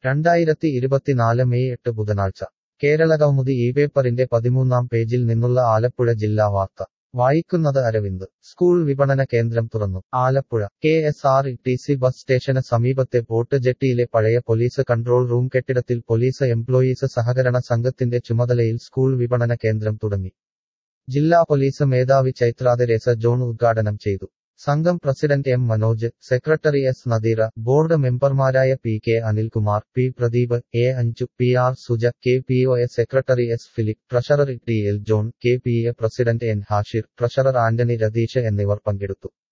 രണ്ടായിരത്തി ഇരുപത്തിനാല് മെയ് എട്ട് ബുധനാഴ്ച കേരളകൗമുദി ഈ പേപ്പറിന്റെ പതിമൂന്നാം പേജിൽ നിന്നുള്ള ആലപ്പുഴ ജില്ലാ വാർത്ത വായിക്കുന്നത് അരവിന്ദ് സ്കൂൾ വിപണന കേന്ദ്രം തുറന്നു Alappuzha K S R T C bus സ്റ്റേഷന് സമീപത്തെ ബോട്ട് ജെട്ടിയിലെ പഴയ പോലീസ് കൺട്രോൾ റൂം കെട്ടിടത്തിൽ പോലീസ് എംപ്ലോയീസ് സഹകരണ സംഘത്തിന്റെ ചുമതലയിൽ സ്കൂൾ വിപണന കേന്ദ്രം തുടങ്ങി ജില്ലാ പോലീസ് മേധാവി ചൈത്രാതെരേസ ജോൺ ഉദ്ഘാടനം ചെയ്തു സംഘം president M Manoj secretary S Nadeera board മെമ്പർമാരായ P K Anilkumar P Pradeep A Anju P R Suja K P O A secretary S Philip treasurer T L John K P A president N Hashir treasurer Antony Ratheesh എന്നിവർ പങ്കെടുത്തു